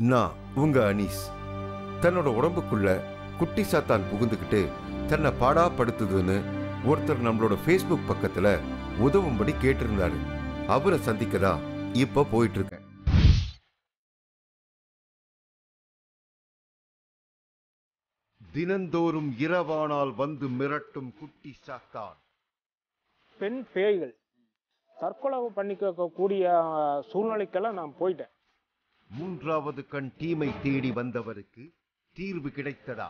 நான் உங்க அனீஸ் தன்னோட உடம்புக்குள்ள குட்டி சாத்தான் புகுந்துக்கிட்டு தன்னை பாடாப்படுத்துதுன்னு ஒருத்தர் நம்மளோட ஃபேஸ்புக் பக்கத்துல உதவும்படி கேட்டிருந்தாரு அவரை சந்திக்க தான் இப்ப போயிட்டு இருக்கேன் தினந்தோறும் இரவானால் வந்து மிரட்டும் குட்டி சாத்தான் பெண் பேய்கள் தற்கொலை பண்ணிக்க கூடிய சூழ்நிலைக்கெல்லாம் நான் போயிட்டேன் மூன்றாவது கண் டீமை தேடி வந்தவருக்கு தீர்வு கிடைத்ததா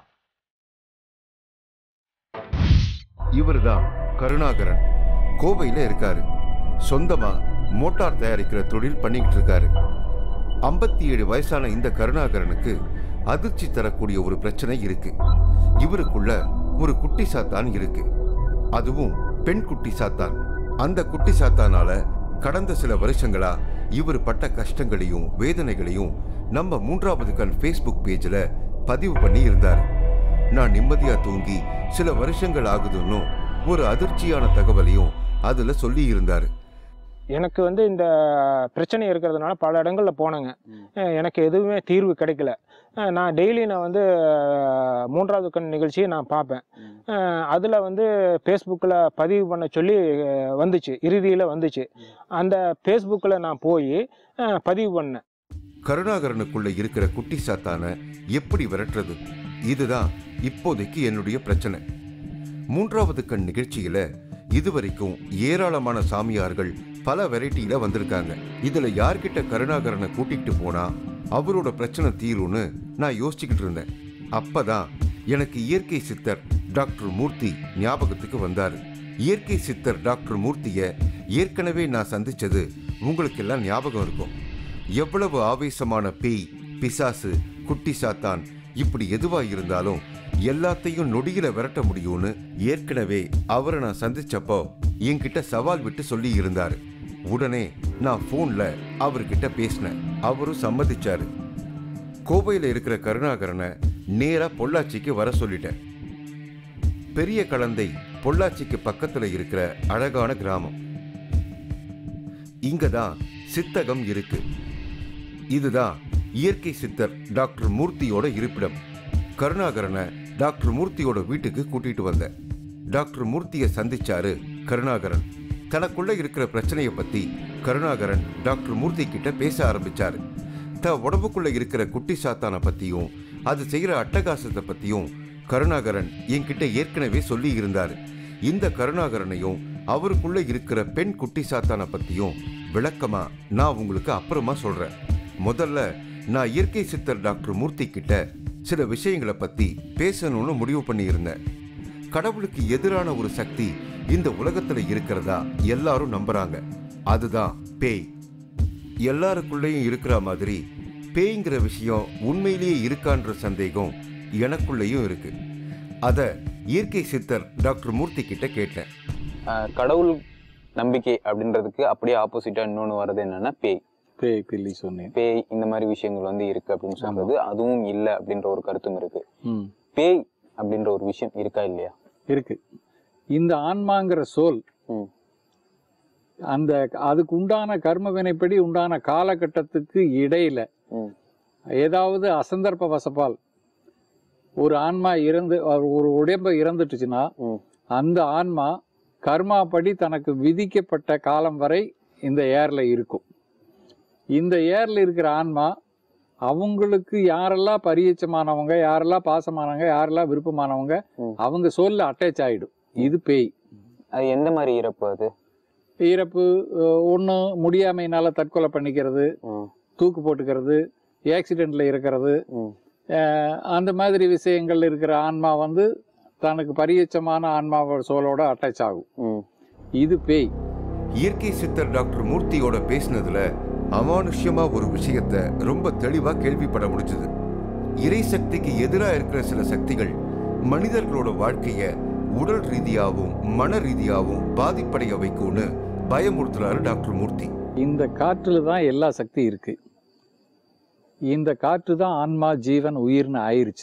இவர்தான் கருணாகரன் கோவையில இருக்காரு சொந்தமா மோட்டார் தயாரிக்கிற தொழில் பண்ணிக்கிட்டு இருக்காரு ஐம்பத்தி ஏழு வயசான இந்த கருணாகரனுக்கு அதிர்ச்சி தரக்கூடிய ஒரு பிரச்சனை இருக்கு இவருக்குள்ள ஒரு குட்டி சாத்தான் இருக்கு அதுவும் பெண் குட்டி சாத்தான் அந்த குட்டி சாத்தானால கடந்த சில வருஷங்களா இவர் பட்ட கஷ்டங்களையும் வேதனைகளையும் நம்ம மூன்றாவது கண் ஃபேஸ்புக் பேஜில் பதிவு பண்ணி இருந்தார் நான் நிம்மதியா தூங்கி சில வருஷங்கள் ஆகுதுன்னும் ஒரு அதிர்ச்சியான தகவலையும் அதுல சொல்லி இருந்தாரு எனக்கு வந்து இந்த பிரச்சனை இருக்கிறதுனால பல இடங்களில் போனேங்க அஹ் எனக்கு எதுவுமே தீர்வு கிடைக்கல அஹ் நான் டெய்லி நான் வந்து அஹ், மூன்றாவது கண் நிகழ்ச்சியை நான் பார்ப்பேன் அதில் வந்து ஃபேஸ்புக்கில் பதிவு பண்ண சொல்லி அஹ், வந்துச்சு இறுதியில் வந்துச்சு அந்த ஃபேஸ்புக்கில் நான் போய் அஹ், பதிவு பண்ணேன் கருணாகரனுக்குள்ள இருக்கிற குட்டி சாத்தான எப்படி விரட்டுறது இதுதான் இப்போதைக்கு என்னுடைய பிரச்சனை மூன்றாவது கண் நிகழ்ச்சியில இதுவரைக்கும் ஏராளமான சாமியார்கள் பல வெரைட்டியில வந்திருக்காங்க இதுல யார்கிட்ட கருணாகரனை கூட்டிகிட்டு போனா அவரோட பிரச்சனை தீரும்னு நான் யோசிச்சுக்கிட்டு இருந்தேன் அப்பதான் எனக்கு இயற்கை சித்தர் டாக்டர் மூர்த்தி ஞாபகத்துக்கு வந்தாரு இயற்கை சித்தர் டாக்டர் மூர்த்திய ஏற்கனவே நான் சந்திச்சது உங்களுக்கு எல்லாம் ஞாபகம் இருக்கும் எவ்வளவு ஆவேசமான பேய் பிசாசு குட்டி சாத்தான் இப்படி எதுவா இருந்தாலும் எல்லாத்தையும் நொடியில விரட்ட முடியும்னு ஏற்கனவே அவரை நான் சந்திச்சப்போ என்கிட்ட சவால் விட்டு சொல்லி இருந்தாரு உடனே நான் போன்ல அவர்கிட்ட பேசினேன் அவரும் சம்மதிச்சாரு கோவையில இருக்கிற கருணாகரனை நேரா பொள்ளாச்சிக்கு வர சொல்லிட்டேன் பெரிய கலந்தை பொள்ளாச்சிக்கு பக்கத்துல இருக்கிற அழகான கிராமம் இங்க தான் சித்தகம் இருக்கு இதுதான் இயற்கை சித்தர் டாக்டர் மூர்த்தியோட இருப்பிடம் கருணாகரனை டாக்டர் மூர்த்தியோட வீட்டுக்கு கூட்டிட்டு வந்தேன் டாக்டர் மூர்த்தியை சந்திச்சாரு கருணாகரன் தனக்குள்ள இருக்கிற பிரச்சனையை பத்தி கருணாகரன் டாக்டர் மூர்த்தி கிட்ட பேச ஆரம்பிச்சாரு தன் உடம்புக்குள்ள இருக்கிற குட்டி சாத்தானை பத்தியும் அது செய்யற அட்டகாசத்தை பத்தியும் கருணாகரன் என்கிட்ட ஏற்கனவே சொல்லி இருந்தாரு இந்த கருணாகரனையும் அவருக்குள்ள இருக்கிற பெண் குட்டி சாத்தானை பத்தியும் விளக்கமா நான் உங்களுக்கு அப்புறமா சொல்றேன் முதல்ல நான் இயற்கை சித்தர் டாக்டர் மூர்த்தி கிட்ட சில விஷயங்களை பத்தி பேசணும்னு முடிவு பண்ணியிருந்தேன் கடவுளுக்கு எதிரான ஒரு சக்தி இந்த உலகத்துல இருக்கிறதா எல்லாரும் நம்புறாங்க அதுதான் பேய் எல்லாருக்குள்ளேயும் இருக்கிற மாதிரி பேய்ங்கிற விஷயம் உண்மையிலேயே இருக்கான்ற சந்தேகம் எனக்குள்ளேயும் இருக்கு அத இயற்கை சித்தர் டாக்டர் மூர்த்தி கிட்ட கேட்டேன் ஆஹ் கடவுள் நம்பிக்கை அப்படின்றதுக்கு அப்படியே ஆப்போசிட்டா இன்னொன்று வர்றது என்னன்னா பேய் பேய் பில்லி சொன்னேன் பேய் இந்த மாதிரி விஷயங்கள் வந்து இருக்கு அப்படின்னு சொல்றது அதுவும் இல்லை அப்படின்ற ஒரு கருத்தும் இருக்கு ம் பேய் அப்படின்ற ஒரு விஷயம் இருக்கா இல்லையா இருக்கு இந்த ஆன்மாங்கிற சோல் ம். அந்த அதுக்கு உண்டான கர்ம வினைப்படி உண்டான காலகட்டத்துக்கு இடையில ம். ஏதாவது அசந்தர்ப்ப வசப்பால் ஒரு ஆன்மா இறந்து ஒரு உடம்பு இறந்துட்டுச்சுன்னா ம். அந்த ஆன்மா கர்மாப்படி தனக்கு விதிக்கப்பட்ட காலம் வரை இந்த ஏர்ல இருக்கும் இந்த ஏர்ல இருக்கிற ஆன்மா அவங்களுக்கு யாரெல்லாம் பரிச்சயமானவங்க யாரெல்லாம் பாசமானவங்க யாரெல்லாம் விருப்பமானவங்க ம். அவங்க சோல்ல அட்டாச் ஆயிடும் இது பேய் அது எந்த மாதிரி இறப்பு அது இறப்பு ஒன்று முடியாமையினால தற்கொலை பண்ணிக்கிறது ம். தூக்கு போட்டுக்கிறது ஆக்சிடெண்ட்ல இருக்கிறது ம். அஹ் அந்த மாதிரி விஷயங்கள் இருக்கிற ஆன்மா வந்து தனக்கு பரிச்சயமான ஆன்மாவோட சோலோட அட்டாச் ஆகும் ம். இது பேய் இயற்கை சித்தர் டாக்டர் மூர்த்தியோட பேசினதுல அமானுஷ்யமா ஒரு விஷயத்த ரொம்ப தெளிவா கேள்விப்பட முடிஞ்சது இறை சக்திக்கு எதிராக இருக்கிற சில சக்திகள் மனிதர்களோட வாழ்க்கைய உடல் ரீதியாகவும் மன ரீதியாகவும் பாதிப்படைய வைக்கும்னு பயமுறுத்துறாரு டாக்டர் மூர்த்தி இந்த காற்றுல தான் எல்லா சக்தி இருக்கு இந்த காற்று தான் ஆன்மா ஜீவன் உயிர்னு ஆயிருச்சு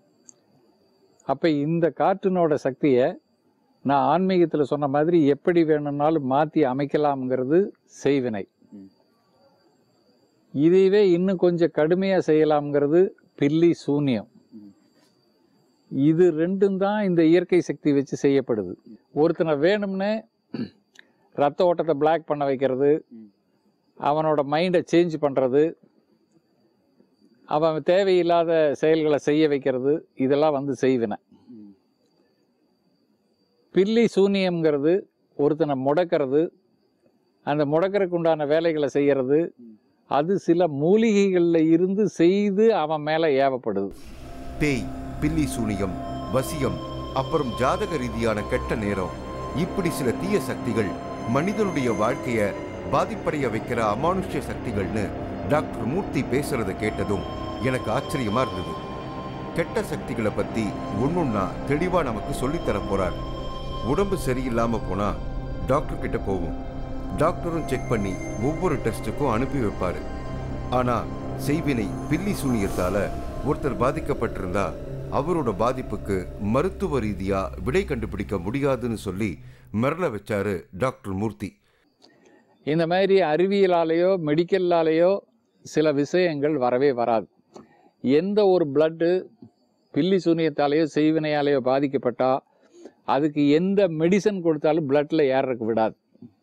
அப்ப இந்த காற்றினோட சக்தியை நான் ஆன்மீகத்துல சொன்ன மாதிரி எப்படி வேணும்னாலும் மாத்தி அமைக்கலாம்ங்கிறது செய்வினை இதையவே இன்னும் கொஞ்சம் கடுமையாக செய்யலாம்ங்கிறது பில்லி சூனியம் இது ரெண்டும் தான் இந்த இயற்கை சக்தி வச்சு செய்யப்படுது ஒருத்தனை வேணும்னே ரத்த ஓட்டத்தை பிளாக் பண்ண வைக்கிறது அவனோட மைண்டை சேஞ்ச் பண்ணுறது அவன் தேவையில்லாத செயல்களை செய்ய வைக்கிறது இதெல்லாம் வந்து செய்வினை பில்லி சூனியம்ங்கிறது ஒருத்தனை முடக்கிறது அந்த முடக்கிறதுக்கு உண்டான வேலைகளை செய்யறது அது சில மூலிகைகளில் இருந்து செய்து அவன் மேலே ஏவப்படுது பேய் பில்லி சூனியம் வசியம் அப்புறம் ஜாதக ரீதியான கெட்ட நேரம் இப்படி சில தீய சக்திகள் மனிதனுடைய வாழ்க்கைய பாதிப்படைய வைக்கிற அமானுஷ்ய சக்திகள்னு டாக்டர் மூர்த்தி பேசுறத கேட்டதும் எனக்கு ஆச்சரியமா இருந்தது கெட்ட சக்திகளை பத்தி ஒன்னொன்னா தெளிவா நமக்கு சொல்லித்தர போறார் உடம்பு சரியில்லாம போனா டாக்டர் கிட்ட போவோம் டாக்டரும் செக் பண்ணி ஒவ்வொரு டெஸ்ட்டுக்கும் அனுப்பி வைப்பாரு ஆனா செய்வினை பில்லி சூனியத்தால ஒருத்தர் பாதிக்கப்பட்டிருந்தா அவரோட பாதிப்புக்கு மருத்துவ ரீதியா விடை கண்டுபிடிக்க முடியாதுன்னு சொல்லி மிரள வச்சாரு டாக்டர் மூர்த்தி இந்த மாதிரி அறிவியலாலேயோ மெடிக்கல்லாலேயோ சில விஷயங்கள் வரவே வராது எந்த ஒரு பிளட்டு பில்லி சூனியத்தாலேயோ செய்வினையாலேயோ பாதிக்கப்பட்டா அதுக்கு எந்த மெடிசன் கொடுத்தாலும் பிளட்டில் ஏறக்கு விடாது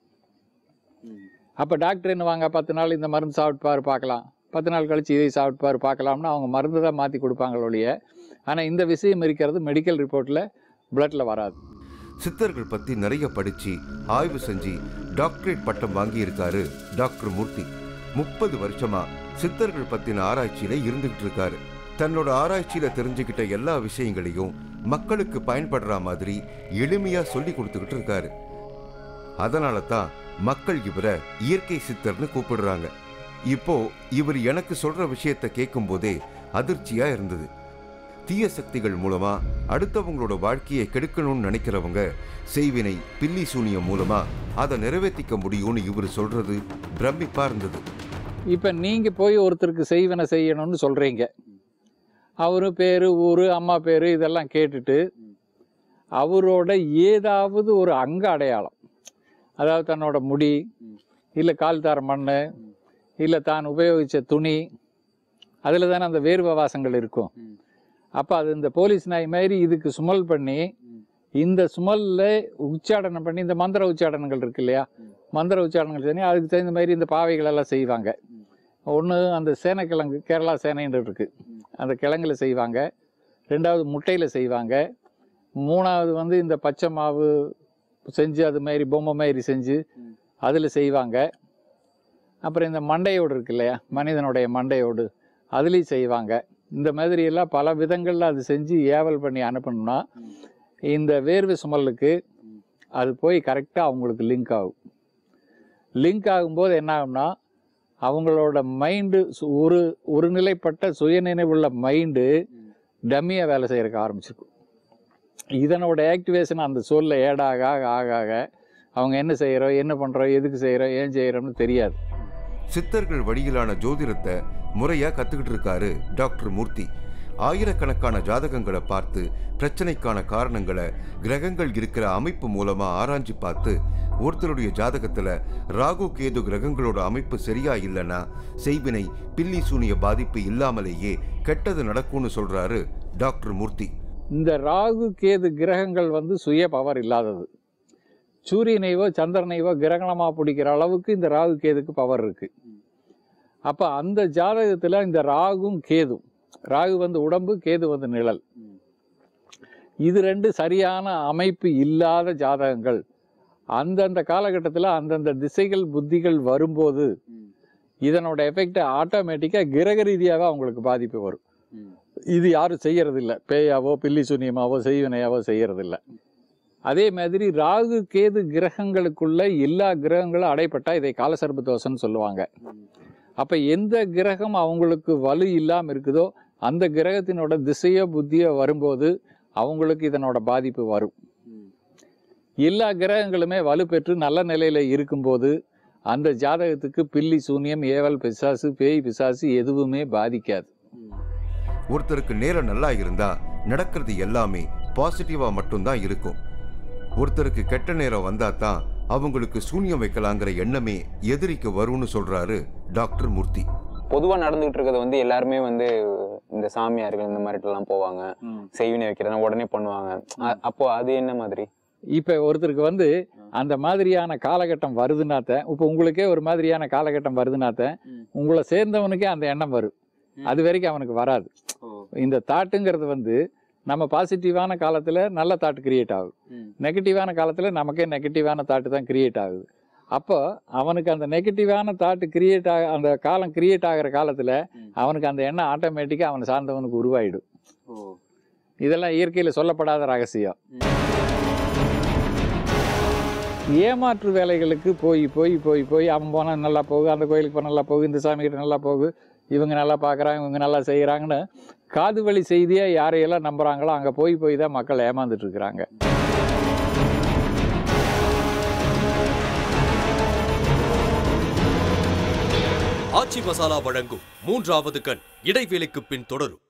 அப்போ டாக்டர் என்ன வாங்க பத்து நாள் இந்த மருந்து சாப்பிட்டுப்பாரு பார்க்கலாம் பத்து நாள் கழிச்சு இதை சாப்பிட்டுப்பாரு பார்க்கலாம்னு அவங்க மருந்து தான் மாற்றி கொடுப்பாங்களே ஒழிய ஆனால் இந்த விஷயம் இருக்கிறது மெடிக்கல் ரிப்போர்ட்டில் பிளட்டில் வராது சித்தர்கள் பத்தி நிறைய படிச்சு ஆய்வு செஞ்சு டாக்டரேட் பட்டம் வாங்கியிருக்காரு டாக்டர் மூர்த்தி முப்பது வருஷமா சித்தர்கள் பத்தின ஆராய்ச்சியில இருந்துகிட்டு இருக்காரு தன்னோட ஆராய்ச்சியில தெரிஞ்சுக்கிட்ட எல்லா விஷயங்களையும் மக்களுக்கு பயன்படுற மாதிரி எளிமையா சொல்லி கொடுத்துக்கிட்டு இருக்காரு அதனால தான் மக்கள் இவரை இயற்கை சித்தர்னு கூப்பிடுறாங்க இப்போ இவர் எனக்கு சொல்ற விஷயத்தை கேட்கும் போதே அதிர்ச்சியா இருந்தது தீய சக்திகள் மூலமா அடுத்தவங்களோட வாழ்க்கையை கெடுக்கணும்னு நினைக்கிறவங்க செய்வினை பில்லி சூனியம் மூலமா அதை நிறைவேற்றிக்க முடியும்னு இவர் சொல்றது பிரமிப்பா இருந்தது இப்போ நீங்கள் போய் ஒருத்தருக்கு செய்வனை செய்யணும்னு சொல்கிறீங்க அவரு பேர் ஊர் அம்மா பேர் இதெல்லாம் கேட்டுட்டு அவரோட ஏதாவது ஒரு அங்க அடையாளம் அதாவது தன்னோட முடி இல்லை கால் தார மண் இல்லை தான் உபயோகித்த துணி அதில் தானே அந்த வேர்வை வாசங்கள் இருக்கும் அப்போ அது இந்த போலீஸ் நாய் மாதிரி இதுக்கு சுமல் பண்ணி இந்த சுமல்ல உச்சாடனம் பண்ணி இந்த மந்திர உச்சாடனங்கள் இருக்கு இல்லையா மந்திர உச்சாரணங்கள் பண்ணி அதுக்கு தகுந்த மாதிரி இந்த பாவைகள் எல்லாம் செய்வாங்க ஒன்று அந்த சேனைக்கிழங்கு கேரளா சேனைன்னு இருக்கு அந்த கிழங்குல செய்வாங்க ரெண்டாவது முட்டையில் செய்வாங்க மூணாவது வந்து இந்த பச்சை மாவு செஞ்சு அது மாதிரி பொம்மை மாதிரி செஞ்சு அதில் செய்வாங்க அப்புறம் இந்த மண்டையோடு இருக்கு இல்லையா மனிதனுடைய மண்டையோடு அதுலேயும் செய்வாங்க இந்த மாதிரி எல்லாம் பல விதங்களில் அது செஞ்சு ஏவல் பண்ணி அனுப்பணும்னா இந்த வேர்வை சுமலுக்கு அது போய் கரெக்டாக அவங்களுக்கு லிங்க் ஆகும் லிங்க் ஆகும்போது என்ன ஆகும்னா அவங்களோட மைண்டு ஒரு ஒருநிலைப்பட்ட சுயநினைவுள்ள மைண்டு டம்மியாக வேலை செய்யறதுக்கு ஆரம்பிச்சிருக்கும் இதனோட ஆக்டிவேஷன் அந்த சொல்ல ஏடாக ஆக ஆக ஆக அவங்க என்ன செய்கிறோம் என்ன பண்ணுறோம் எதுக்கு செய்கிறோம் ஏன் செய்கிறோம்னு தெரியாது சித்தர்கள் வழியிலான ஜோதிடத்தை முறையா கத்துக்கிட்டு இருக்காரு டாக்டர் மூர்த்தி ஆயிரக்கணக்கான ஜாதகங்களை பார்த்து பிரச்சனைக்கான காரணங்களை கிரகங்கள் இருக்கிற அமைப்பு மூலமா ஆராய்ஞ்சு பார்த்து ஒருத்தருடைய ஜாதகத்துல ராகு கேது கிரகங்களோட அமைப்பு சரியா இல்லைன்னா செய்வினை பில்லி சூனிய பாதிப்பு இல்லாமலேயே கெட்டது நடக்கும்னு சொல்றாரு டாக்டர் மூர்த்தி இந்த ராகு கேது கிரகங்கள் வந்து சுய பவர் இல்லாதது சூரியனைவோ சந்திரனைவோ கிரகணமாக பிடிக்கிற அளவுக்கு இந்த ராகு கேதுக்கு பவர் இருக்கு அப்போ அந்த ஜாதகத்தில் இந்த ராகும் கேதும் ராகு வந்து உடம்பு கேது வந்து நிழல் இது ரெண்டு சரியான அமைப்பு இல்லாத ஜாதகங்கள் அந்தந்த காலகட்டத்தில் அந்தந்த திசைகள் புத்திகள் வரும்போது இதனோட எஃபெக்ட் ஆட்டோமேட்டிக்காக கிரக ரீதியாகவே அவங்களுக்கு பாதிப்பு வரும் இது யாரும் செய்யறதில்ல பேயாவோ பில்லி சூனியமாவோ செய்வினையாவோ செய்யறதில்ல அதே மாதிரி ராகு கேது கிரகங்களுக்குள்ள எல்லா கிரகங்களும் அடைப்பட்டா இதை காலசர்ப தோஷம்னு சொல்லுவாங்க அப்ப எந்த கிரகம் அவங்களுக்கு வலு இல்லாம இருக்குதோ அந்த கிரகத்தினோட திசையோ புத்தியோ வரும்போது அவங்களுக்கு இதனோட பாதிப்பு வரும் எல்லா கிரகங்களுமே வலு பெற்று நல்ல நிலையில இருக்கும்போது அந்த ஜாதகத்துக்கு பில்லி சூனியம் ஏவல் பிசாசு பேய் பிசாசு எதுவுமே பாதிக்காது ஒருத்தருக்கு நேரம் நல்லா இருந்தா நடக்கிறது எல்லாமே பாசிட்டிவா மட்டும்தான் இருக்கும் ஒருத்தருக்கு கெட்ட நேரம் வந்தா தான் அவங்களுக்கு சூனியம் வைக்கலாங்கிற எண்ணமே எதிரிக்கு வரும்னு சொல்றாரு டாக்டர் மூர்த்தி பொதுவா நடந்துகிட்டு இருக்கிறது வந்து எல்லாருமே வந்து இந்த சாமியார்கள் இந்த மாதிரி எல்லாம் போவாங்க செய்வினை வைக்கிறதா உடனே பண்ணுவாங்க அ- அப்போ அது என்ன மாதிரி இப்போ ஒருத்தருக்கு வந்து அந்த மாதிரியான காலகட்டம் வருதுனாத்த இப்போ உங்களுக்கே ஒரு மாதிரியான காலகட்டம் வருதுனாத்த ம். உங்களை சேர்ந்தவனுக்கே அந்த எண்ணம் வரும் ம். அது வரைக்கும் அவனுக்கு வராது இந்த தாட்டுங்கிறது வந்து நம்ம பாசிட்டிவான காலத்தில் நல்ல தாட் கிரியேட் ஆகுது ம். நெகட்டிவான காலத்தில் நமக்கே நெகட்டிவான தாட்டு தான் கிரியேட் ஆகுது அப்போ அவனுக்கு அந்த நெகட்டிவான தாட்டு கிரியேட் ஆக அந்த காலம் கிரியேட் ஆகிற காலத்தில் ம். அவனுக்கு அந்த எண்ணம் ஆட்டோமேட்டிக்காக அவனை சார்ந்தவனுக்கு உருவாயிடும் இதெல்லாம் இயற்கையில் சொல்லப்படாத ரகசியம் ஏமாற்று வேலைகளுக்கு போய் போய் போய் போய் அவன் போனால் நல்லா போகுது அந்த கோயிலுக்கு போனால் நல்லா போகுது இந்த சாமி கிட்ட நல்லா போகுது இவங்க நல்லா பார்க்குறாங்க இவங்க நல்லா செய்கிறாங்கன்னு காது வழி செய்தியாக யாரையெல்லாம் நம்புகிறாங்களோ அங்கே போய் போய் தான் மக்கள் ஏமாந்துட்டு இருக்கிறாங்க ஆச்சி மசாலா வழங்கும் மூன்றாவது கண் இடைவேளைக்கு பின் தொடரும்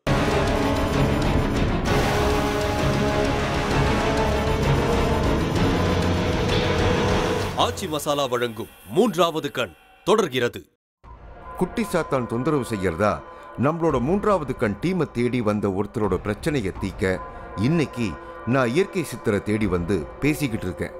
ஆச்சி மசாலா வழங்கும் மூன்றாவது கண் தொடர்கிறது குட்டி சாத்தான் தொந்தரவு செய்யறதா நம்மளோட மூன்றாவது கண் டீமை தேடி வந்த ஒருத்தரோட பிரச்சனையை தீக்க இன்னைக்கு நான் இயற்கை சித்தரை தேடி வந்து பேசிக்கிட்டு இருக்கேன்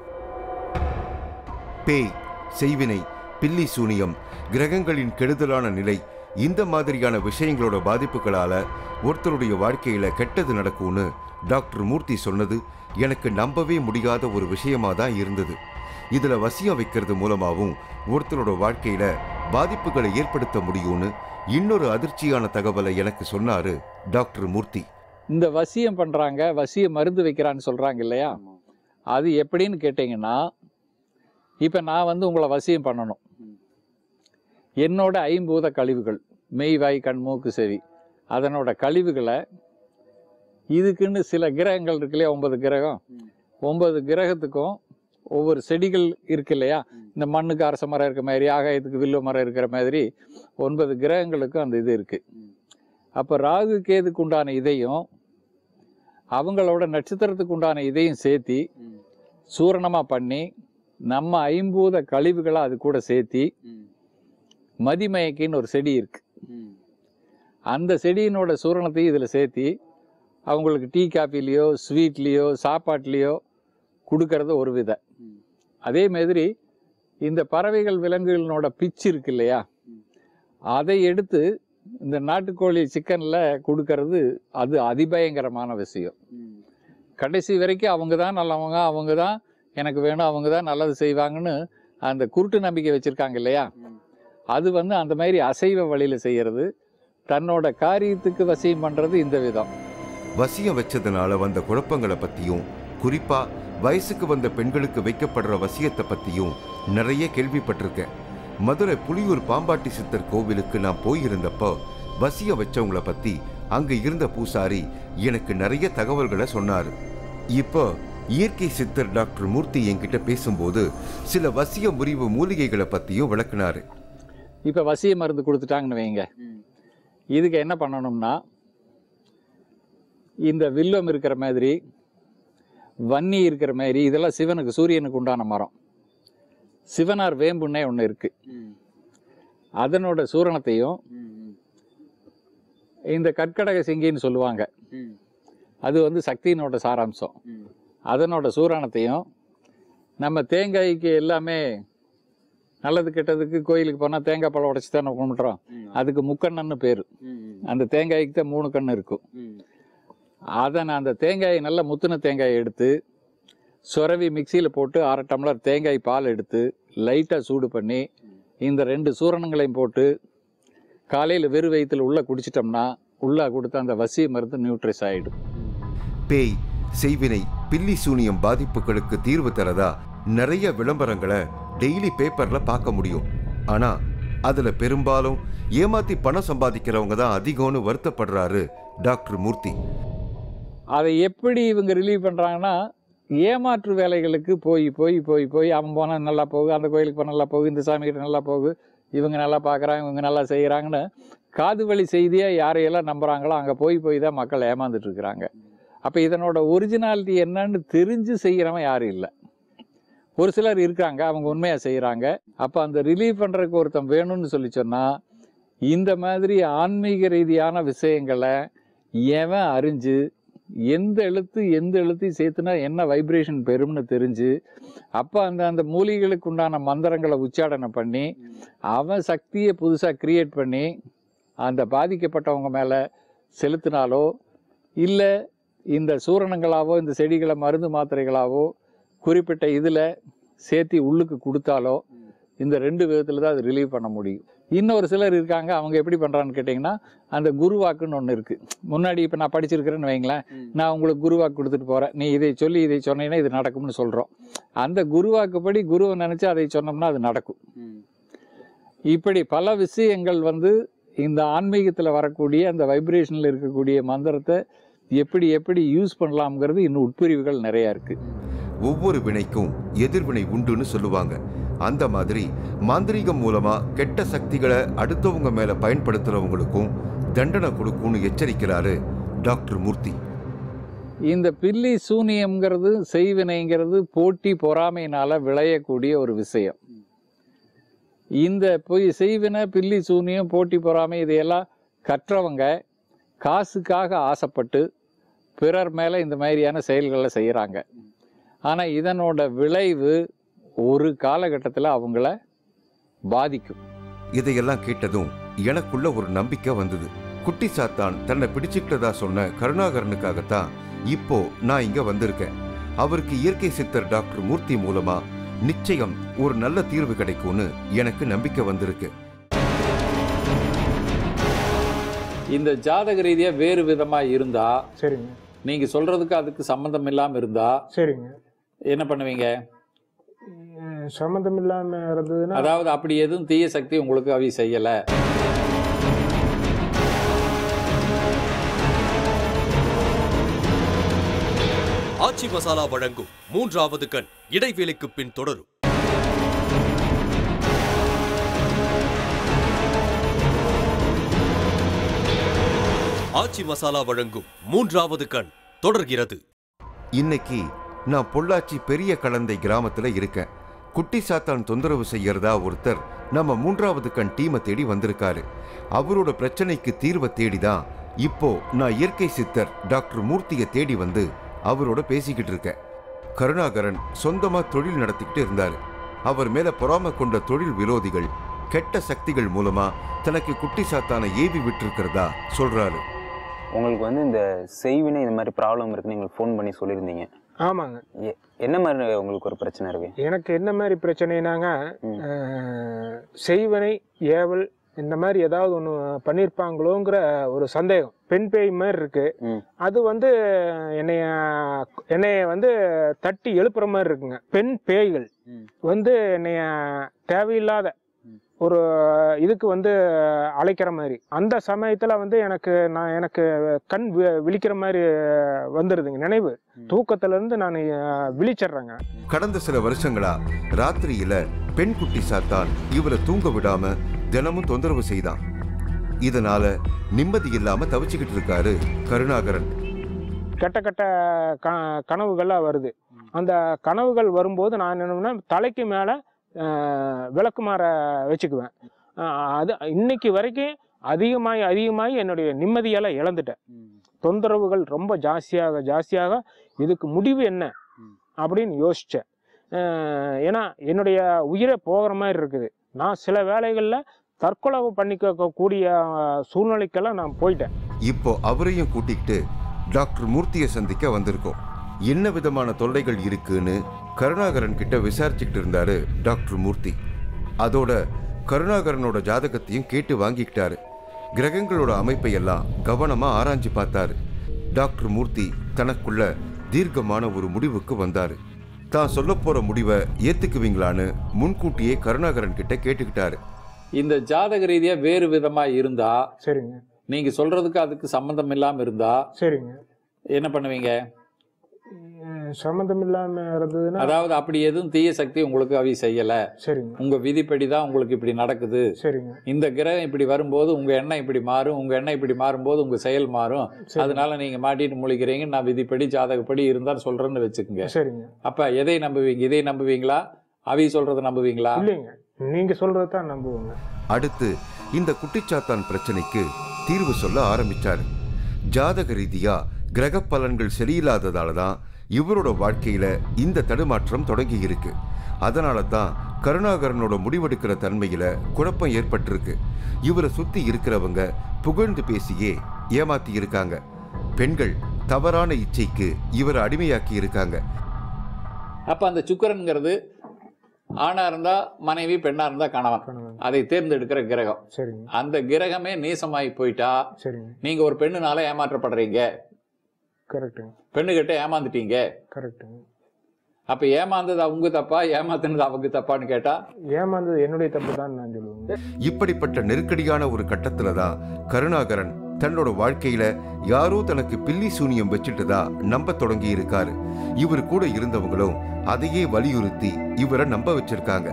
பேய் செய்வினை பில்லி சூனியம் கிரகங்களின் கெடுதலான நிலை இந்த மாதிரியான விஷயங்களோட பாதிப்புகளால ஒருத்தருடைய வாழ்க்கையில கெட்டது நடக்கும்னு டாக்டர் மூர்த்தி சொன்னது எனக்கு நம்பவே முடியாத ஒரு விஷயமா தான் இருந்தது இதுல வசியம் வைக்கிறது மூலமாவும் ஒருத்தரோட வாழ்க்கையில பாதிப்புகளை ஏற்படுத்த முடியும்னு இன்னொரு அதிர்ச்சியான தகவலை எனக்கு சொன்னாரு டாக்டர் மூர்த்தி இந்த வசியம் பண்ணுறாங்க வசிய மருந்து வைக்கிறான்னு சொல்கிறாங்க இல்லையா அது எப்படின்னு கேட்டிங்கன்னா இப்போ நான் வந்து உங்களை வசியம் பண்ணணும் என்னோட ஐம்பூத கழிவுகள் மெய் வாய் கண் மூக்கு செவி அதனோட கழிவுகளை இதுக்குன்னு சில கிரகங்கள் இருக்கு இல்லையா ஒன்பது கிரகம் ஒன்பது கிரகத்துக்கும் ஒவ்வொரு செடிகள் இருக்கு இல்லையா இந்த மண்ணுக்கு அரச மரம் இருக்க மாதிரி ஆகாயத்துக்கு வில்வ மரம் இருக்கிற மாதிரி ஒன்பது கிரகங்களுக்கும் அந்த இது இருக்கு அப்போ ராகு கேதுக்கு உண்டான இதையும் அவங்களோட நட்சத்திரத்துக்கு உண்டான இதையும் சேர்த்தி சூரணமாக பண்ணி நம்ம ஐம்பூத கழிவுகளை அது கூட சேர்த்தி மதிமயக்கின்னு ஒரு செடி இருக்கு அந்த செடியினோட சூரணத்தையும் இதில் சேர்த்தி அவங்களுக்கு டீ காஃபிலேயோ ஸ்வீட்லேயோ சாப்பாட்லேயோ கொடுக்கறது ஒரு வித அதே மாதிரி இந்த பறவைகள் விலங்குகளோட பிச்சு இருக்கு இல்லையா அதை எடுத்து இந்த நாட்டுக்கோழி சிக்கனில் கொடுக்கறது அது அதிபயங்கரமான விஷயம் கடைசி வரைக்கும் அவங்க தான் நல்லவங்க அவங்க தான் எனக்கு வேணும் அவங்க தான் நல்லது செய்வாங்கன்னு அந்த குருட்டு நம்பிக்கை வச்சுருக்காங்க இல்லையா அது வந்து அந்த மாதிரி அசைவ வழியில் செய்கிறது தன்னோட காரியத்துக்கு வசியம் பண்ணுறது இந்த விதம் வசியம் வச்சதுனால வந்த குழப்பங்களை பத்தியும் குறிப்பா வயசுக்கு வந்த பெண்களுக்கு வைக்கப்படுற வசியத்தை பத்தியும் நிறைய கேள்விப்பட்டிருக்கேன் மதுரை புலியூர் பாம்பாட்டி சித்தர் கோவிலுக்கு நான் போயிருந்தப்போ வசியம் வச்சவங்கள பத்தி அங்க இருந்த பூசாரி எனக்கு நிறைய தகவல்களை சொன்னாரு இப்போ இயற்கை சித்தர் டாக்டர் மூர்த்தி என்கிட்ட பேசும்போது சில வசிய முறிவு மூலிகைகளை பத்தியும் விளக்குனாரு இப்போ வசிய மருந்து கொடுத்துட்டாங்கன்னு வைங்க இதுக்கு என்ன பண்ணணும்னா இந்த வில்வம் இருக்கிற மாதிரி வன்னி இருக்கிற மாதிரி இதெல்லாம் சிவனுக்கு சூரியனுக்கு உண்டான மரம் சிவனார் வேம்புன்னே ஒன்று இருக்கு அதனோட சூரணத்தையும் இந்த கற்கடக சிங்கின்னு சொல்லுவாங்க அது வந்து சக்தியினோட சாராம்சம் அதனோட சூரணத்தையும் நம்ம தேங்காய்க்கு எல்லாமே நல்லது கெட்டதுக்கு கோயிலுக்கு போனால் தேங்காய் பழம் உடச்சி தானே கும்பிட்றோம் அதுக்கு முக்கண்ணன்னு பேர் அந்த தேங்காய்க்கு தான் மூணு கண்ணு இருக்கும் அதை நான் அந்த தேங்காயை நல்லா முத்துன தேங்காயை எடுத்து சுரவி மிக்சியில் போட்டு அரை டம்ளர் தேங்காய் பால் எடுத்து லைட்டாக சூடு பண்ணி இந்த ரெண்டு சூரணங்களையும் போட்டு காலையில் வெறு வயிற்றுல உள்ளே குடிச்சிட்டோம்னா உள்ளே கொடுத்த அந்த வசிய மருந்து நியூட்ரிஸ் ஆகிடும் பேய் செய்வினை பில்லி சூனியம் பாதிப்புகளுக்கு தீர்வு தரதா நிறைய விளம்பரங்களை டெய்லி பேப்பர்ல பார்க்க முடியும் ஆனா அதுல பெரும்பாலும் ஏமாத்தி பணம் சம்பாதிக்கிறவங்க தான் அதிகம்னு வருத்தப்படுறாரு டாக்டர் மூர்த்தி அதை எப்படி இவங்க ரிலீவ் பண்ணுறாங்கன்னா ஏமாற்று வேலைகளுக்கு போய் போய் போய் போய் அவன் போனால் நல்லா போகுது அந்த கோயிலுக்கு போனால் நல்லா போகுது இந்த சாமி கிட்ட நல்லா போகுது இவங்க நல்லா பார்க்குறாங்க இவங்க நல்லா செய்கிறாங்கன்னு காது வழி செய்தியாக யாரையெல்லாம் நம்புகிறாங்களோ அங்கே போய் போய் தான் மக்கள் ஏமாந்துட்டு இருக்கிறாங்க அப்போ இதனோட ஒரிஜினாலிட்டி என்னன்னு தெரிஞ்சு செய்கிறவன் யாரும் இல்லை ஒரு சிலர் இருக்காங்க அவங்க உண்மையாக செய்கிறாங்க அப்போ அந்த ரிலீவ் பண்ணுறதுக்கு ஒருத்தன் வேணும்னு சொல்லி சொன்னால் இந்த மாதிரி ஆன்மீக ரீதியான விஷயங்களை எவன் அறிஞ்சு எந்த எழுத்து எந்த எழுத்தையும் சேர்த்துனா என்ன வைப்ரேஷன் பெறும்னு தெரிஞ்சு அப்போ அந்த அந்த மூலிகைகளுக்கு உண்டான மந்திரங்களை உச்சாடனை பண்ணி அவன் சக்தியை புதுசாக கிரியேட் பண்ணி அந்த பாதிக்கப்பட்டவங்க மேலே செலுத்தினாலோ இல்லை இந்த சூரணங்களாவோ இந்த செடிகளை மருந்து மாத்திரைகளாவோ குறிப்பிட்ட இதில் சேர்த்தி உள்ளுக்கு கொடுத்தாலோ இந்த ரெண்டு விதத்தில் தான் அது ரிலீவ் பண்ண முடியும் இன்னொரு சிலர் இருக்காங்க அவங்க எப்படி பண்ணுறான்னு கேட்டிங்கன்னா அந்த குருவாக்குன்னு ஒன்று இருக்குது முன்னாடி இப்போ நான் படிச்சிருக்கிறேன்னு வைங்களேன் நான் உங்களுக்கு குருவாக்கு கொடுத்துட்டு போகிறேன் நீ இதை சொல்லி இதை சொன்னீங்கன்னா இது நடக்கும்னு சொல்கிறோம் அந்த குருவாக்குப்படி குருவை நினச்சி அதை சொன்னோம்னா அது நடக்கும் இப்படி பல விஷயங்கள் வந்து இந்த ஆன்மீகத்தில் வரக்கூடிய அந்த வைப்ரேஷனில் இருக்கக்கூடிய மந்திரத்தை எப்படி எப்படி யூஸ் பண்ணலாம்ங்கிறது இன்னும் உட்பிரிவுகள் நிறையா இருக்குது ஒவ்வொரு வினைக்கும் எதிர்வினை உண்டுன்னு சொல்லுவாங்க அந்த மாதிரி மாந்திரீகம் மூலமா கெட்ட சக்திகளை அடுத்தவங்க மேல பயன்படுத்துறவங்களுக்கும் தண்டனை கொடுக்கும்னு எச்சரிக்கிறாரு டாக்டர் மூர்த்தி இந்த பில்லி சூனியம்ங்கிறது செய்வினைங்கிறது போட்டி பொறாமையினால விளையக்கூடிய ஒரு விஷயம் இந்த பொய் செய்வினை பில்லி சூனியம் போட்டி பொறாமை இதையெல்லாம் கற்றவங்க காசுக்காக ஆசைப்பட்டு பிறர் மேலே இந்த மாதிரியான செயல்களை செய்கிறாங்க ஆனால் இதனோட விளைவு ஒரு காலகட்டத்தில் அவங்கள பாதிக்கும் இதையெல்லாம் கேட்டதும் எனக்குள்ள ஒரு நம்பிக்கை வந்தது குட்டி சாத்தான் தன்னை பிடிச்சுக்கிட்டதா சொன்ன கருணாகரனுக்காகத்தான் இப்போ நான் இங்க வந்திருக்கேன் அவருக்கு இயற்கை சித்தர் டாக்டர் மூர்த்தி மூலமா நிச்சயம் ஒரு நல்ல தீர்வு கிடைக்கும்னு எனக்கு நம்பிக்கை வந்திருக்கு இந்த ஜாதக ரீதியாக வேறு விதமாக இருந்தால் சரிங்க நீங்கள் சொல்கிறதுக்கு அதுக்கு சம்மந்தம் இல்லாமல் இருந்தால் சரிங்க என்ன பண்ணுவீங்க அஹ் சம்மந்தம் இல்லாம இருந்ததுன்னா அதாவது அப்படி எதுவும் தீய சக்தி உங்களுக்கு அவி செய்யல ஆச்சி மசாலா வழங்கும் மூன்றாவது கண் இடைவேளைக்கு பின் தொடரும் ஆச்சி மசாலா வழங்கும் மூன்றாவது கண் தொடர்கிறது இன்னைக்கு நான் பொள்ளாச்சி பெரிய கலந்தை கிராமத்துல இருக்கேன் குட்டி சாத்தான் தொந்தரவு செய்யறதா ஒருத்தர் நம்ம மூன்றாவது கண் டீமை தேடி வந்திருக்காரு அவரோட பிரச்சனைக்கு தீர்வை தேடிதான் இப்போ நான் இயற்கை சித்தர் டாக்டர் மூர்த்தியை தேடி வந்து அவரோட பேசிக்கிட்டு இருக்கேன் கருணாகரன் சொந்தமா தொழில் நடத்திக்கிட்டு இருந்தாரு அவர் மேல பொறாமை கொண்ட தொழில் விரோதிகள் கெட்ட சக்திகள் மூலமா தனக்கு குட்டி சாத்தானை ஏவி விட்டிருக்கிறதா சொல்றாரு உங்களுக்கு வந்து இந்த செய்வினை இந்த மாதிரி ப்ராப்ளம் இருக்குன்னு எங்களுக்கு ஃபோன் பண்ணி சொல்லியிருந்தீங்க ஆமாங்க எ- என்ன மாதிரி உங்களுக்கு ஒரு பிரச்சனை இருக்கு எனக்கு என்ன மாதிரி பிரச்சனைனாங்க ம். அஹ், செய்வனை ஏவல் இந்த மாதிரி ஏதாவது ஒன்று பண்ணியிருப்பாங்களோங்கிற ஒரு சந்தேகம் பெண் பேய் மாதிரி இருக்கு ம். அது வந்து என்னைய என்னைய வந்து தட்டி எழுப்புற மாதிரி இருக்குங்க பெண் பேய்கள் ம். வந்து என்னைய தேவையில்லாத ஒரு இதுக்கு வந்து அழைக்கிற மாதிரி அந்த சமயத்துல வந்து எனக்கு நான் எனக்கு கண் வி- விழிக்கிற மாதிரி வந்துடுதுங்க நினைவு தூக்கத்துல இருந்து நான் விழிச்சிடுறேங்க கடந்த சில வருஷங்களா ராத்திரியில பெண் குட்டி சாத்தான் இவரை தூங்க விடாம தினமும் தொந்தரவு செய்தான் இதனால நிம்மதி இல்லாம தவிச்சுக்கிட்டு இருக்காரு கருணாகரன் கெட்ட கெட்ட க கனவுகள்லாம் வருது அந்த கனவுகள் வரும்போது நான் என்னன்னா தலைக்கு மேலே விளக்குமாற வச்சுக்குவேன் அஹ் அது இன்னைக்கு வரைக்கும் அதிகமாகி அதிகமாகி என்னுடைய நிம்மதியெல்லாம் இழந்துட்டேன் தொந்தரவுகள் ரொம்ப ஜாஸ்தியாக ஜாஸ்தியாக இதுக்கு முடிவு என்ன அப்படின்னு யோசித்தேன் ஏன்னா என்னுடைய உயிரே போகிற மாதிரி இருக்குது நான் சில வேலைகளில் தற்கொலை பண்ணிக்க கூடிய அஹ், சூழ்நிலைக்கெல்லாம் நான் போயிட்டேன் இப்போ அவரையும் கூட்டிக்கிட்டு டாக்டர் மூர்த்தியை சந்திக்க வந்திருக்கோம் என்ன விதமான தொல்லைகள் இருக்குன்னு கருணாகரன் கிட்ட விசாரிச்சுக்கிட்டு இருந்தாரு டாக்டர் மூர்த்தி அதோட கருணாகரனோட ஜாதகத்தையும் கேட்டு வாங்கிக்கிட்டாரு கிரகங்களோட அமைப்பை எல்லாம் கவனமா ஆராய்ஞ்சு பார்த்தாரு டாக்டர் மூர்த்தி தனக்குள்ள தீர்க்கமான ஒரு முடிவுக்கு வந்தாரு தான் சொல்லப் போற முடிவை ஏத்துக்குவீங்களான்னு முன்கூட்டியே கருணாகரன் கிட்ட கேட்டுக்கிட்டாரு இந்த ஜாதக ரீதியா வேறு விதமா இருந்தா சரிங்க நீங்க சொல்றதுக்கு அதுக்கு சம்மந்தம் இல்லாம இருந்தா சரிங்க என்ன பண்ணுவீங்க அஹ் சம்மந்தம் இல்லாம இருந்ததுன்னா அதாவது அப்படி எதுவும் தீய சக்தி உங்களுக்கு அவி செய்யல சரிங்க உங்க விதிப்படி தான் உங்களுக்கு இப்படி நடக்குது சரிங்க இந்த கிரகம் இப்படி வரும்போது உங்க எண்ணம் இப்படி மாறும் உங்க எண்ணம் இப்படி மாறும்போது உங்க செயல் மாறும் சரி. அதனால நீங்க மாட்டிட்டு முழிக்கிறீங்க நான் விதிப்படி ஜாதகப்படி இருந்தான்னு சொல்றேன்னு வச்சுக்கோங்க சரிங்க அப்ப எதை நம்புவீங்க இதை நம்புவீங்களா அவி சொல்றதை நம்புவீங்களா இல்லைங்க நீங்க சொல்றது தான் நம்புவோங்க அடுத்து இந்த குட்டிச்சாத்தான் பிரச்சனைக்கு தீர்வு சொல்ல ஆரம்பிச்சாரு ஜாதக ரீதியா கிரக பலன்கள் சரியில்லாததால தான் இவரோட வாழ்க்கையில இந்த தடுமாற்றம் தொடங்கி இருக்கு அதனால தான் கருணாகரனோட முடிவெடுக்கிற தன்மையில குழப்பம் ஏற்பட்டிருக்கு இவரை சுத்தி இருக்கிறவங்க புகழ்ந்து பேசியே ஏமாத்தி இருக்காங்க பெண்கள் தவறான இச்சைக்கு இவரை அடிமையாக்கி இருக்காங்க அப்ப அந்த சுக்கிரன்ங்கிறது ஆணா இருந்தா மனைவி பெண்ணா இருந்தா கணவன் கணவன். அதை தேர்ந்தெடுக்கிற கிரகம் சரிங்க அந்த கிரகமே நீசமாகி போயிட்டா சரிங்க நீங்க ஒரு பெண்ணுனால ஏமாற்றப்படுறீங்க கரெக்டுங்க பெண்ணுகிட்ட ஏமாந்துட்டீங்க கரெக்டுங்க அப்ப ஏமாந்தது அவங்க தப்பா ஏமாத்துனது அவங்க தப்பான்னு கேட்டா ஏமாந்தது என்னுடைய தப்பு தான் நான் சொல்லுவேங்க இப்படிப்பட்ட நெருக்கடியான ஒரு கட்டத்துல தான் கருணாகரன் தன்னோட வாழ்க்கையில யாரோ தனக்கு பில்லி சூனியம் வச்சுட்டதா நம்ப தொடங்கி இருக்காரு இவர் கூட இருந்தவங்களும் அதையே வலியுறுத்தி இவரை நம்ப வச்சிருக்காங்க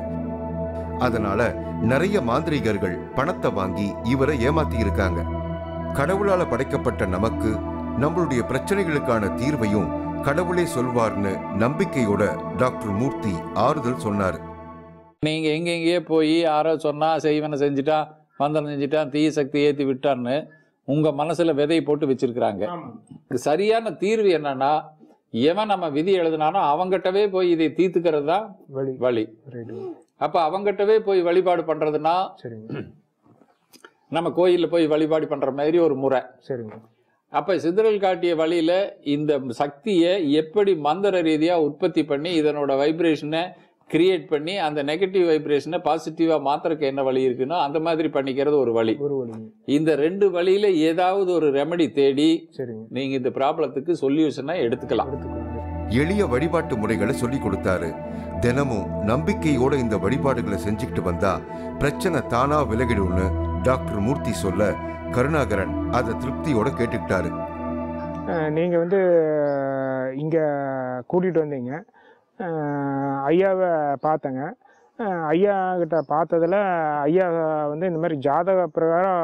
அதனால நிறைய மாந்திரிகர்கள் பணத்தை வாங்கி இவரை ஏமாத்தி இருக்காங்க கடவுளால படைக்கப்பட்ட நமக்கு நம்மளுடைய பிரச்சனைகளுக்கான தீர்வையும் கடவுளே சொல்வார்னு நம்பிக்கையோட டாக்டர் மூர்த்தி ஆறுதல் சொன்னாரு நீங்க எங்கெங்கேயே போய் யாரோ சொன்னா செய்வனை செஞ்சுட்டா மந்திரம் செஞ்சுட்டான் தீய சக்தி ஏத்தி விட்டான்னு உங்க மனசுல விதை போட்டு வச்சிருக்கிறாங்க இது சரியான தீர்வு என்னன்னா எவன் நம்ம விதி எழுதினானோ அவங்கிட்டவே போய் இதை தீர்த்துக்கிறது தான் வழி வழி ரைட்டு அப்ப அவங்கிட்டவே போய் வழிபாடு பண்றதுன்னா சரிங்க நம்ம கோயில்ல போய் வழிபாடு பண்ற மாதிரி ஒரு முறை சரிங்க அப்ப சிதறல் காட்டிய வழியில இந்த சக்தியை எப்படி மந்திர ரீதியா உற்பத்தி பண்ணி இதனோட வைப்ரேஷனை கிரியேட் பண்ணி அந்த நெகட்டிவ் வைப்ரேஷனை பாசிட்டிவா மாத்துறதுக்கு என்ன வழி இருக்குன்னா அந்த மாதிரி பண்ணிக்கிறது ஒரு வழி ஒரு வழிங்க இந்த ரெண்டு வழியில ஏதாவது ஒரு ரெமெடி தேடி சரிங்க நீங்க இந்த ப்ராப்ளத்துக்கு சொல்யூஷனை எடுத்துக்கலாம் எடுத்துக்கோங்க எளிய வழிபாட்டு முறைகளை சொல்லி கொடுத்தாரு தினமும் நம்பிக்கையோட இந்த வழிபாடுகளை செஞ்சுக்கிட்டு வந்தா பிரச்சனை தானா விலகிடும்னு டாக்டர் மூர்த்தி சொல்ல கருணாகரன் அதை திருப்தியோட கேட்டுக்கிட்டாரு அஹ் நீங்க வந்து இங்க கூட்டிட்டு வந்தீங்க அஹ் ஐயாவை பார்த்தேங்க அஹ் ஐயா கிட்ட பார்த்ததுல ஐயா வந்து இந்த மாதிரி ஜாதக பிரகாரம்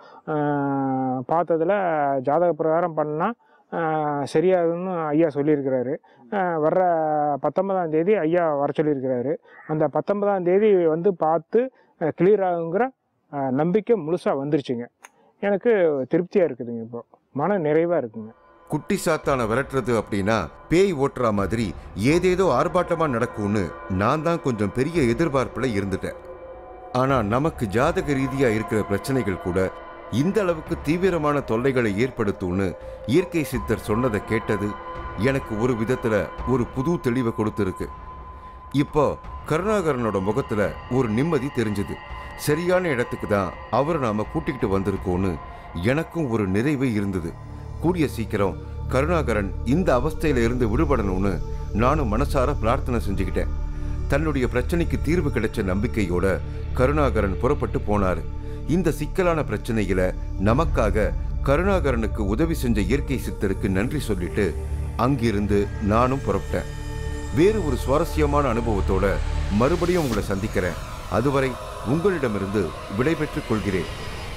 அஹ் பார்த்ததுல ஜாதக பிரகாரம் பண்ணால் சரியாகுன்னு ஐயா சொல்லியிருக்கிறாரு அஹ் வர்ற பத்தொன்பதாம் தேதி ஐயா வர சொல்லியிருக்கிறாரு அந்த பத்தொன்பதாம் தேதி வந்து பார்த்து கிளியர் ஆகுங்கிற அஹ் நம்பிக்கை முழுசாக வந்துருச்சுங்க எனக்கு திருப்தியாக இருக்குதுங்க இப்போ மன நிறைவாக இருக்குங்க குட்டி சாத்தான விரட்டுறது அப்படின்னா பேய் ஓட்டுற மாதிரி ஏதேதோ ஆர்ப்பாட்டமா நடக்கும்னு நான் தான் கொஞ்சம் பெரிய எதிர்பார்ப்புல இருந்துட்டேன் ஆனா நமக்கு ஜாதக ரீதியா இருக்கிற பிரச்சனைகள் கூட இந்த அளவுக்கு தீவிரமான தொல்லைகளை ஏற்படுத்தும்னு இயற்கை சித்தர் சொன்னதை கேட்டது எனக்கு ஒரு விதத்துல ஒரு புது தெளிவை கொடுத்துருக்கு இப்போ கருணாகரனோட முகத்துல ஒரு நிம்மதி தெரிஞ்சது சரியான இடத்துக்கு தான் அவரை நாம கூட்டிக்கிட்டு வந்திருக்கோன்னு எனக்கும் ஒரு நிறைவு இருந்தது கூடிய சீக்கிரம் கருணாகரன் இந்த அவஸ்தையில இருந்து விடுபடணும்னு நானும் மனசார பிரார்த்தனை செஞ்சுக்கிட்டேன் தன்னுடைய பிரச்சனைக்கு தீர்வு கிடைச்ச நம்பிக்கையோட கருணாகரன் புறப்பட்டு போனாரு இந்த சிக்கலான பிரச்சனையில நமக்காக கருணாகரனுக்கு உதவி செஞ்ச இயற்கை சித்தருக்கு நன்றி சொல்லிட்டு அங்கிருந்து நானும் புறப்பட்டேன் வேறு ஒரு சுவாரஸ்யமான அனுபவத்தோட மறுபடியும் உங்களை சந்திக்கிறேன் அதுவரை உங்களிடமிருந்து விடைபெற்றுக் கொள்கிறேன்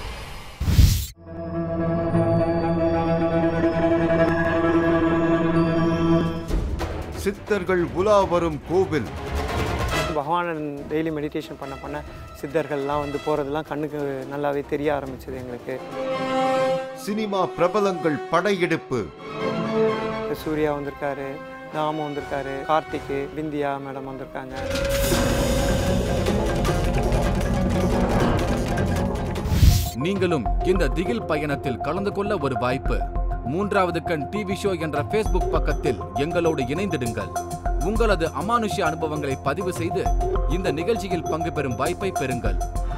சித்தர்கள் உலா வரும் கோவில் பகவானை டெய்லி மெடிடேஷன் பண்ண பண்ண சித்தர்கள்லாம் வந்து போகிறதெல்லாம் கண்ணுக்கு நல்லாவே தெரிய ஆரம்பிச்சது எங்களுக்கு சினிமா பிரபலங்கள் படையெடுப்பு சூர்யா வந்திருக்காரு தாமு வந்திருக்காரு கார்த்திக் பிந்தியா மேடம் வந்திருக்காங்க நீங்களும் இந்த திகில் பயணத்தில் கலந்து கொள்ள ஒரு வாய்ப்பு மூன்றாவது கண் டிவி ஷோ என்ற ஃபேஸ்புக் பக்கத்தில் எங்களோடு இணைந்திடுங்கள் உங்களது அமானுஷ்ய அனுபவங்களை பதிவு செய்து இந்த நிகழ்ச்சியில் பங்கு பெறும் வாய்ப்பை பெறுங்கள்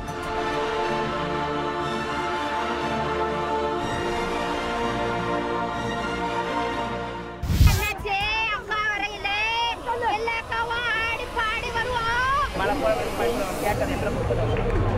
என்னாச்சே அக்கா வரையில எல்லா அக்காவும் ஆடி பாடி வருவோம்